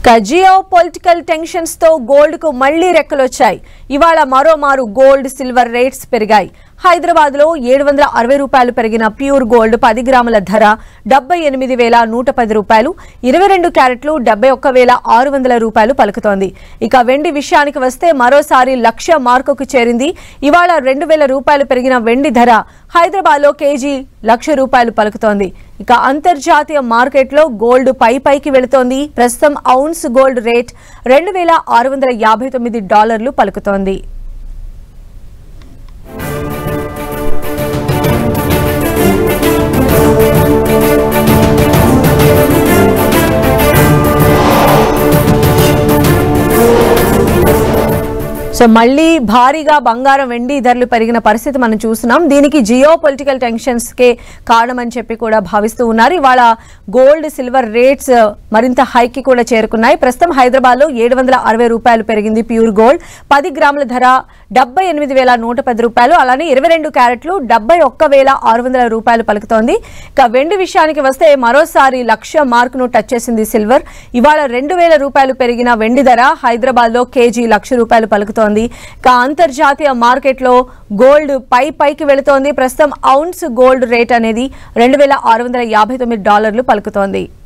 ఇక geopolitical tensions తో gold కు మళ్లీ రెక్కలొచ్చాయి ఇవాళ మరోమారు గోల్డ్ సిల్వర్ రేట్స్ పెరిగాయి హైదరాబాద్ లో ఏడు వందల అరవై రూపాయలు పెరిగిన ప్యూర్ గోల్డ్ పది గ్రాముల ధర డెబ్బై ఎనిమిది వేల నూట పది రూపాయలు ఇరవై రెండు క్యారెట్లు డెబ్బై ఒక్క వేల ఆరు వందల రూపాయలు పలుకుతోంది ఇక వెండి విషయానికి వస్తే మరోసారి లక్ష మార్కుకు చేరింది ఇవాళ రెండు వేల రూపాయలు పెరిగిన వెండి ధర హైదరాబాద్ లో కేజీ లక్ష రూపాయలు పలుకుతోంది ఇక అంతర్జాతీయ మార్కెట్లో గోల్డ్ పై పైకి వెళుతోంది ప్రస్తుతం ఔన్స్ గోల్డ్ రేట్ రెండు వేల ఆరు వందల యాభై తొమ్మిది డాలర్లు పలుకుతోంది సో మళ్ళీ భారీగా బంగారం వెండి ధరలు పెరిగిన పరిస్థితి మనం చూస్తున్నాం దీనికి జియో పొలిటికల్ టెన్షన్స్ కే కారణమని చెప్పి కూడా భావిస్తూ ఉన్నారు ఇవాళ గోల్డ్ సిల్వర్ రేట్స్ మరింత హైకి కూడా చేరుకున్నాయి ప్రస్తుతం హైదరాబాద్ లో ఏడు వందల అరవై రూపాయలు పెరిగింది ప్యూర్ గోల్డ్ పది గ్రాముల ధర డెబ్బై ఎనిమిది వేల నూట పది రూపాయలు అలానే ఇరవై రెండు క్యారెట్లు డెబ్బై ఒక్క వేల ఆరు వందల రూపాయలు పలుకుతోంది ఇక వెండి విషయానికి వస్తే మరోసారి లక్ష మార్కును టచ్ చేసింది సిల్వర్ ఇవాళ రెండు వేల రూపాయలు పెరిగిన వెండి ధర హైదరాబాద్ లో కేజీ లక్ష రూపాయలు పలుకుతోంది ఇక అంతర్జాతీయ మార్కెట్లో గోల్డ్ పై పైకి వెళుతోంది ప్రస్తుతం ఔన్స్ గోల్డ్ రేట్ అనేది రెండు వేల ఆరు వందల యాభై తొమ్మిది డాలర్లు పలుకుతోంది